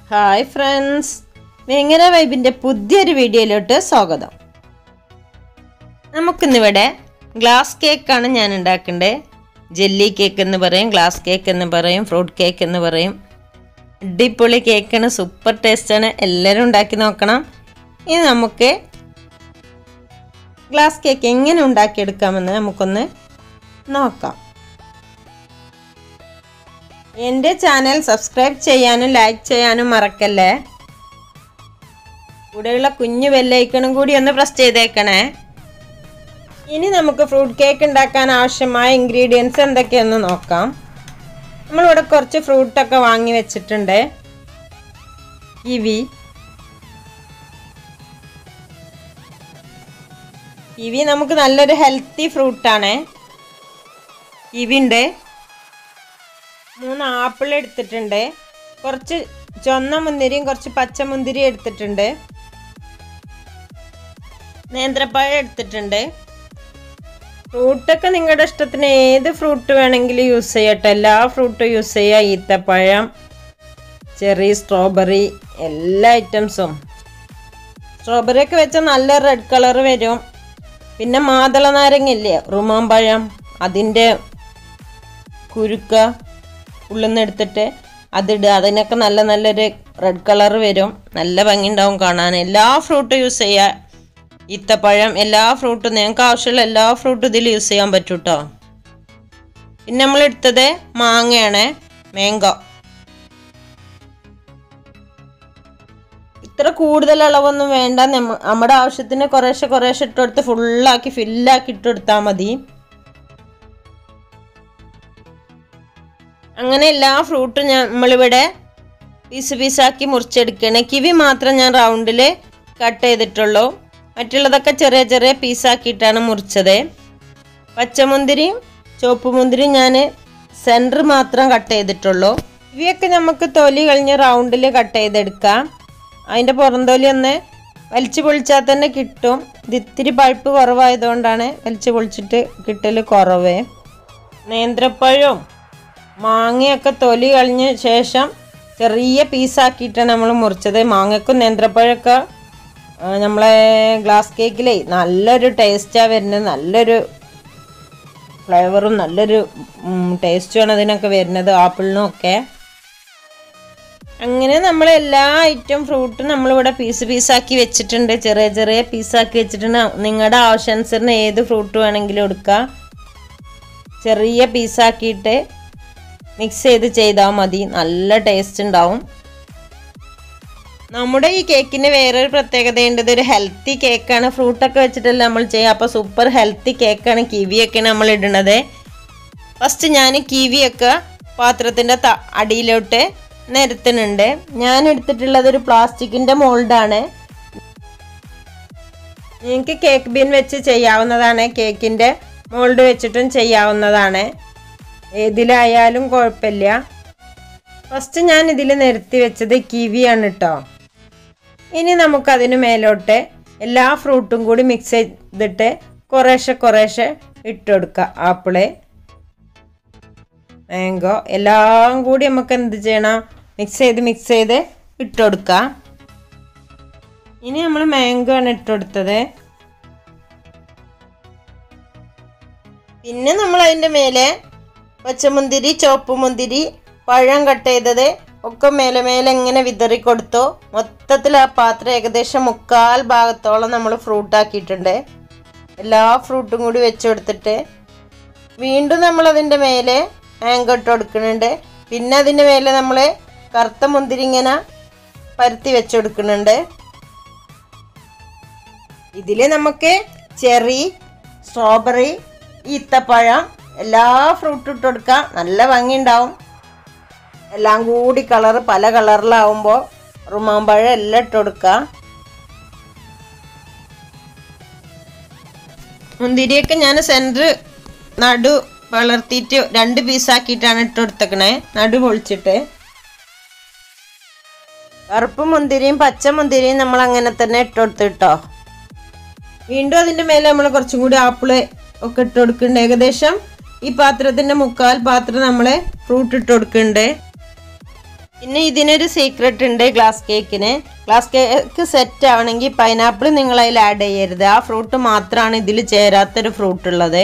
hi friends Vengara വൈബിൻ്റെ പുതിയൊരു വീഡിയോയിലോട്ട് സ്വാഗതം നമുക്കിന്നിവിടെ ഗ്ലാസ് കേക്കാണ് ഞാൻ ഉണ്ടാക്കേണ്ടത് ജെല്ലി കേക്ക് എന്ന് പറയും ഗ്ലാസ് കേക്ക് എന്ന് പറയും ഫ്രൂട്ട് കേക്ക് എന്ന് പറയും അടിപൊളി കേക്കാണ് സൂപ്പർ ടേസ്റ്റാണ് എല്ലാവരും ഉണ്ടാക്കി നോക്കണം ഇനി നമുക്ക് ഗ്ലാസ് കേക്ക് എങ്ങനെ ഉണ്ടാക്കിയെടുക്കാമെന്ന് നമുക്കൊന്ന് നോക്കാം എൻ്റെ ചാനൽ സബ്സ്ക്രൈബ് ചെയ്യാനും ലൈക്ക് ചെയ്യാനും മറക്കല്ലേ കൂടെയുള്ള കുഞ്ഞു ബെല്ലൈക്കണും കൂടി ഒന്ന് പ്രസ് ചെയ്തേക്കണേ ഇനി നമുക്ക് ഫ്രൂട്ട് കേക്ക് ഉണ്ടാക്കാൻ ആവശ്യമായ ഇൻഗ്രീഡിയൻസ് എന്തൊക്കെയെന്ന് നോക്കാം നമ്മളിവിടെ കുറച്ച് ഫ്രൂട്ടൊക്കെ വാങ്ങി വെച്ചിട്ടുണ്ട് കിവി കിവി നമുക്ക് നല്ലൊരു ഹെൽത്തി ഫ്രൂട്ടാണ് കിവി ഉണ്ട് മൂന്ന് ആപ്പിൾ എടുത്തിട്ടുണ്ട് കുറച്ച് ചുവന്ന മുന്തിരിയും കുറച്ച് പച്ച മുന്തിരി എടുത്തിട്ടുണ്ട് നേന്ത്രപ്പഴം എടുത്തിട്ടുണ്ട് ഫ്രൂട്ടൊക്കെ നിങ്ങളുടെ ഇഷ്ടത്തിന് ഏത് ഫ്രൂട്ട് വേണമെങ്കിലും യൂസ് ചെയ്യട്ടെ എല്ലാ ഫ്രൂട്ടും യൂസ് ചെയ്യുക ഈത്തപ്പഴം ചെറി സ്ട്രോബെറി എല്ലാ ഐറ്റംസും സ്ട്രോബെറി ഒക്കെ വെച്ചാൽ നല്ല റെഡ് കളർ വരും പിന്നെ മാതള നാരങ്ങ ഇല്ലേ റുമാമ്പഴം അതിൻ്റെ കുരുക്ക ഉള്ളിൽ നിന്ന് എടുത്തിട്ട് അതിടുക അതിനൊക്കെ നല്ല നല്ലൊരു റെഡ് കളർ വരും നല്ല ഭംഗി ഉണ്ടാവും കാണാൻ എല്ലാ ഫ്രൂട്ടും യൂസ് ചെയ്യുക ഈത്തപ്പഴം എല്ലാ ഫ്രൂട്ടും നിങ്ങൾക്ക് ആവശ്യമുള്ള എല്ലാ ഫ്രൂട്ടും ഇതിൽ യൂസ് ചെയ്യാൻ പറ്റും കേട്ടോ പിന്നെ നമ്മൾ എടുത്തത് മാങ്ങയാണ് മാങ്കോ ഇത്ര കൂടുതൽ അളവൊന്നും വേണ്ട നമ്മ- നമ്മുടെ ആവശ്യത്തിന് കുറേശ്ശെ കുറേശ്ശെ ഇട്ടെടുത്ത് ഫുള്ളാക്കി ഫില്ലാക്കി ഇട്ടെടുത്താൽ മതി അങ്ങനെ എല്ലാ ഫ്രൂട്ടും ഞാൻ നമ്മളിവിടെ പീസ് പീസാക്കി മുറിച്ചെടുക്കണേ കിവി മാത്രം ഞാൻ റൗണ്ടിൽ കട്ട് ചെയ്തിട്ടുള്ളൂ മറ്റുള്ളതൊക്കെ ചെറിയ ചെറിയ പീസാക്കിയിട്ടാണ് മുറിച്ചത് പച്ചമുന്തിരിയും ചുവപ്പ് മുന്തിരിയും ഞാൻ സെൻറ്റർ മാത്രം കട്ട് ചെയ്തിട്ടുള്ളൂ ഇവയൊക്കെ നമുക്ക് തൊലി കഴിഞ്ഞ് റൗണ്ടിൽ കട്ട് ചെയ്തെടുക്കാം അതിൻ്റെ പുറംതൊലി ഒന്ന് വലിച്ചു പൊളിച്ചാൽ തന്നെ കിട്ടും ഇത് ഇത്തിരി പഴുപ്പ് കുറവായതുകൊണ്ടാണ് വലിച്ചു പൊളിച്ചിട്ട് കിട്ടൽ കുറവേ നേന്ത്രപ്പഴവും മാങ്ങയൊക്കെ തൊലി കളഞ്ഞ ശേഷം ചെറിയ പീസാക്കിയിട്ടാണ് നമ്മൾ മുറിച്ചത് മാങ്ങക്കും നേന്ത്രപ്പഴമൊക്കെ ആ, നമ്മളെ ഗ്ലാസ് കേക്കിലേ നല്ലൊരു ടേസ്റ്റാണ് വരുന്നത് നല്ലൊരു ഫ്ലേവറും നല്ലൊരു ടേസ്റ്റുമാണ് അതിനൊക്കെ വരുന്നത് ആപ്പിളിനും ഒക്കെ അങ്ങനെ നമ്മൾ എല്ലാ ഐറ്റം ഫ്രൂട്ടും നമ്മളിവിടെ പീസ് പീസാക്കി വെച്ചിട്ടുണ്ട് ചെറിയ ചെറിയ പീസാക്കി വെച്ചിട്ടുണ്ട് നിങ്ങളുടെ ആവശ്യാനുസരണം ഏത് ഫ്രൂട്ട് വേണമെങ്കിലും എടുക്കാം ചെറിയ പീസാക്കിയിട്ട് മിക്സ് ചെയ്ത് ചെയ്താൽ മതി നല്ല ടേസ്റ്റ് ഉണ്ടാവും നമ്മുടെ ഈ കേക്കിന് വേറൊരു പ്രത്യേകതയുണ്ട് ഇതൊരു ഹെൽത്തി കേക്കാണ് ഫ്രൂട്ടൊക്കെ വെച്ചിട്ടല്ല നമ്മൾ ചെയ്യുക അപ്പോൾ സൂപ്പർ ഹെൽത്തി കേക്കാണ് കിവിയൊക്കെ നമ്മൾ ഇടുന്നത് ഫസ്റ്റ് ഞാൻ കിവിയൊക്കെ പാത്രത്തിൻ്റെ ത അടിയിലോട്ട് നിരത്തുന്നുണ്ട് ഞാൻ എടുത്തിട്ടുള്ളത് ഒരു പ്ലാസ്റ്റിക്കിൻ്റെ മോൾഡാണ് നിങ്ങൾക്ക് കേക്ക് ബിൻ വെച്ച് ചെയ്യാവുന്നതാണ് കേക്കിൻ്റെ മോൾഡ് വെച്ചിട്ടും ചെയ്യാവുന്നതാണ് ഏതിലായാലും കുഴപ്പമില്ല ഫസ്റ്റ് ഞാൻ ഇതിൽ നിരത്തി വെച്ചത് കിവിയാണ് കേട്ടോ ഇനി നമുക്കതിന് മേലോട്ട് എല്ലാ ഫ്രൂട്ടും കൂടി മിക്സ് ചെയ്തിട്ട് കുറേശ്ശെ കുറേശ്ശെ ഇട്ടുകൊടുക്കുക ആപ്പിള് മാംഗോ എല്ലാം കൂടി നമുക്ക് എന്ത് ചെയ്യണം മിക്സ് ചെയ്ത് മിക്സ് ചെയ്ത് ഇട്ടുകൊടുക്കുക ഇനി നമ്മൾ മാംഗോ ആണ് ഇട്ടുകൊടുത്തത് പിന്നെ നമ്മൾ അതിൻ്റെ മേലെ പച്ചമുന്തിരി ചുവപ്പ് മുന്തിരി പഴം കട്ട് ചെയ്തത് ഒക്കെ മേലെ മേലെ ഇങ്ങനെ വിതറി കൊടുത്തു മൊത്തത്തിൽ ആ പാത്രം ഏകദേശം മുക്കാൽ ഭാഗത്തോളം നമ്മൾ ഫ്രൂട്ട് ആക്കിയിട്ടുണ്ട് എല്ലാ ഫ്രൂട്ടും കൂടി വെച്ച് കൊടുത്തിട്ട് വീണ്ടും നമ്മൾ അതിൻ്റെ മേലെ മാങ്കോ ഇട്ട് കൊടുക്കുന്നുണ്ട് പിന്നെ അതിൻ്റെ മേലെ നമ്മൾ കറുത്ത മുന്തിരി ഇങ്ങനെ പരത്തി വെച്ച് കൊടുക്കുന്നുണ്ട് ഇതിൽ നമുക്ക് ചെറി സ്ട്രോബെറി ഈത്തപ്പഴം എല്ലാ ഫ്രൂട്ടും ഇട്ട് കൊടുക്കാം നല്ല ഭംഗി ഉണ്ടാവും എല്ലാം കൂടി കളർ പല കളറിലാവുമ്പോൾ റുമാമ്പഴം എല്ലാം ഇട്ട് കൊടുക്കുക മുന്തിരിയൊക്കെ ഞാൻ സെൻറ്റർ നടു വളർത്തിയിട്ട് രണ്ട് പീസാക്കിയിട്ടാണ് ഇട്ട് കൊടുത്തേക്കണേ നടു പൊളിച്ചിട്ട് കറുപ്പ് മുന്തിരിയും പച്ച മുന്തിരിയും നമ്മൾ അങ്ങനെ തന്നെ ഇട്ട് കൊടുത്ത് കേട്ടോ വീണ്ടും അതിൻ്റെ മേലെ നമ്മൾ കുറച്ചും കൂടി ആപ്പിള് ഒക്കെ ഇട്ട് കൊടുക്കുന്നുണ്ട് ഏകദേശം ഈ പാത്രത്തിൻ്റെ മുക്കാൽ പാത്രം നമ്മൾ ഫ്രൂട്ട് ഇട്ട് കൊടുക്കുന്നുണ്ട് പിന്നെ ഇതിനൊരു സീക്രട്ട് ഉണ്ട് ഗ്ലാസ് കേക്കിന് ഗ്ലാസ് കേക്ക് സെറ്റ് ആവണമെങ്കിൽ പൈനാപ്പിൾ നിങ്ങൾ അതിൽ ആഡ് ചെയ്യരുത് ആ ഫ്രൂട്ട് മാത്രമാണ് ഇതിൽ ചേരാത്തൊരു ഫ്രൂട്ട് ഉള്ളത്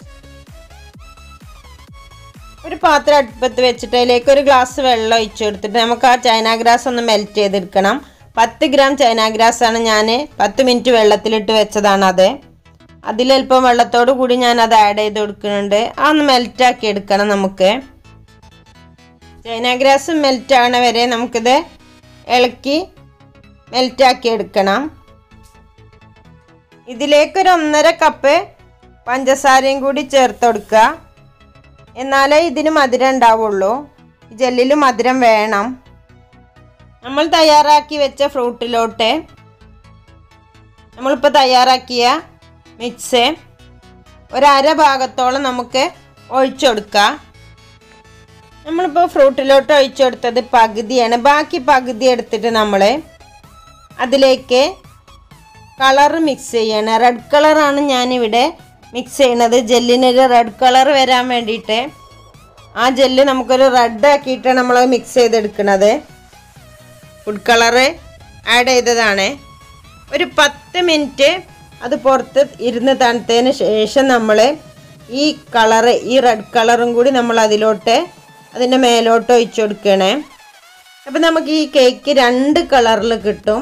ഒരു പാത്രം അടുപ്പത്ത് വെച്ചിട്ട് അതിലേക്ക് ഒരു ഗ്ലാസ് വെള്ളം ഒഴിച്ചു കൊടുത്തിട്ട് നമുക്ക് ആ ചൈന ഗ്രാസ് ഒന്ന് മെൽറ്റ് ചെയ്തെടുക്കണം പത്ത് ഗ്രാം ചൈന ഗ്രാസ് ആണ് ഞാൻ പത്ത് മിനിറ്റ് വെള്ളത്തിലിട്ട് വെച്ചതാണ് അത് അതിലല്പം വെള്ളത്തോട് കൂടി ഞാൻ അത് ആഡ് ചെയ്ത് കൊടുക്കുന്നുണ്ട് ആ ഒന്ന് മെൽറ്റാക്കി എടുക്കണം നമുക്ക് ചൈന ഗ്രാസ് മെൽറ്റ് ആവണ വരെ നമുക്കിത് ഇളക്കി മെൽറ്റാക്കി എടുക്കണം ഇതിലേക്ക് ഒരു ഒന്നര കപ്പ് പഞ്ചസാരയും കൂടി ചേർത്ത് കൊടുക്കുക എന്നാലേ ഇതിന് മധുരം ഉണ്ടാവുള്ളൂ ജെല്ലിൽ മധുരം വേണം നമ്മൾ തയ്യാറാക്കി വെച്ച ഫ്രൂട്ടിലോട്ട് നമ്മളിപ്പോൾ തയ്യാറാക്കിയ മിക്സ് ഒരര ഭാഗത്തോളം നമുക്ക് ഒഴിച്ചു കൊടുക്കാം നമ്മളിപ്പോൾ ഫ്രൂട്ടിലോട്ട് ഒഴിച്ചു കൊടുത്തത് പകുതിയാണ് ബാക്കി പകുതി എടുത്തിട്ട് നമ്മൾ അതിലേക്ക് കളർ മിക്സ് ചെയ്യണം റെഡ് കളറാണ് ഞാനിവിടെ മിക്സ് ചെയ്യണത് ജെല്ലിനൊരു റെഡ് കളർ വരാൻ വേണ്ടിയിട്ട് ആ ജെല്ല് നമുക്കൊരു റെഡ് ആക്കിയിട്ടാണ് നമ്മൾ മിക്സ് ചെയ്തെടുക്കുന്നത് ഫുഡ് കളറ് ആഡ് ചെയ്തതാണ് ഒരു പത്ത് മിനിറ്റ് അത് പുറത്ത് ഇരുന്ന് തണുത്തതിന് ശേഷം നമ്മൾ ഈ കളറ് ഈ റെഡ് കളറും കൂടി നമ്മൾ അതിലോട്ട് അതിൻ്റെ മേലോട്ട് ഒഴിച്ചു കൊടുക്കണേ അപ്പം നമുക്ക് ഈ കേക്ക് രണ്ട് കളറിൽ കിട്ടും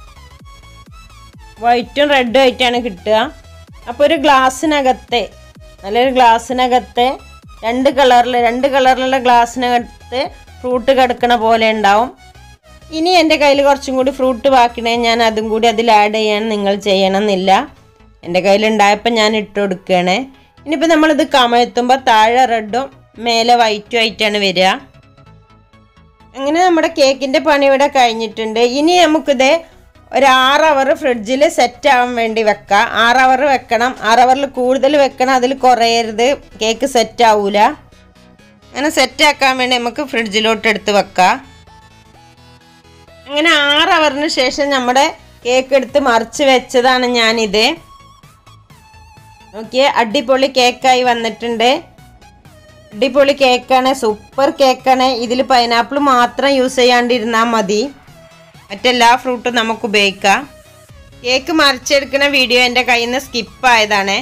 വൈറ്റും റെഡും ആയിട്ടാണ് കിട്ടുക അപ്പോൾ ഒരു ഗ്ലാസ്സിനകത്തെ നല്ലൊരു ഗ്ലാസ്സിനകത്തെ രണ്ട് കളറിൽ രണ്ട് കളറിലുള്ള ഗ്ലാസ്സിനകത്ത് ഫ്രൂട്ട് കിടക്കണ പോലെ ഉണ്ടാവും ഇനി എൻ്റെ കയ്യിൽ കുറച്ചും കൂടി ഫ്രൂട്ട് ബാക്കിണേ ഞാൻ അതും കൂടി അതിൽ ആഡ് ചെയ്യാൻ നിങ്ങൾ ചെയ്യണമെന്നില്ല എൻ്റെ കയ്യിലുണ്ടായപ്പോൾ ഞാൻ ഇട്ട് കൊടുക്കുകയാണ് ഇനിയിപ്പോൾ നമ്മളിത് കമഴ്ത്തുമ്പോൾ താഴെ റെഡും മേലെ വൈറ്റും ആയിട്ടാണ് വരിക അങ്ങനെ നമ്മുടെ കേക്കിൻ്റെ പണി ഇവിടെ കഴിഞ്ഞിട്ടുണ്ട് ഇനി നമുക്കിത് ഒരു ആറ് അവർ ഫ്രിഡ്ജിൽ സെറ്റ് ആവാൻ വേണ്ടി വെക്കാം ആറ് അവർ വെക്കണം ആറ് അവറിൽ കൂടുതൽ വെക്കണം അതിൽ കുറയരുത് കേക്ക് സെറ്റ് ആവൂല അങ്ങനെ സെറ്റ് ആക്കാൻ വേണ്ടി നമുക്ക് ഫ്രിഡ്ജിലോട്ട് എടുത്ത് വെക്കാം അങ്ങനെ ആറ് അവറിന് ശേഷം നമ്മുടെ കേക്ക് എടുത്ത് മറിച്ച് വെച്ചതാണ് ഞാനിത് നോക്കിയേ അടിപൊളി കേക്കായി വന്നിട്ടുണ്ട് അടിപൊളി കേക്കാണ് സൂപ്പർ കേക്കാണ് ഇതിൽ പൈനാപ്പിൾ മാത്രം യൂസ് ചെയ്യാണ്ടിരുന്നാൽ മതി മറ്റെല്ലാ ഫ്രൂട്ടും നമുക്ക് ഉപയോഗിക്കാം കേക്ക് മറിച്ചെടുക്കുന്ന വീഡിയോ എൻ്റെ കയ്യിൽ നിന്ന് സ്കിപ്പായതാണ്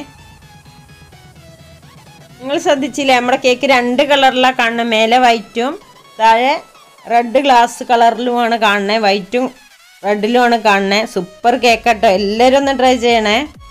നിങ്ങൾ ശ്രദ്ധിച്ചില്ലേ നമ്മുടെ കേക്ക് രണ്ട് കളറിലാണ് കാണുന്നത് മേലെ വൈറ്റും താഴെ റെഡ് ഗ്ലാസ് കളറിലുമാണ് കാണുന്നത് വൈറ്റും റെഡിലുമാണ് കാണുന്നത് സൂപ്പർ കേക്കാട്ടോ എല്ലാവരും ഒന്ന് ട്രൈ ചെയ്യണേ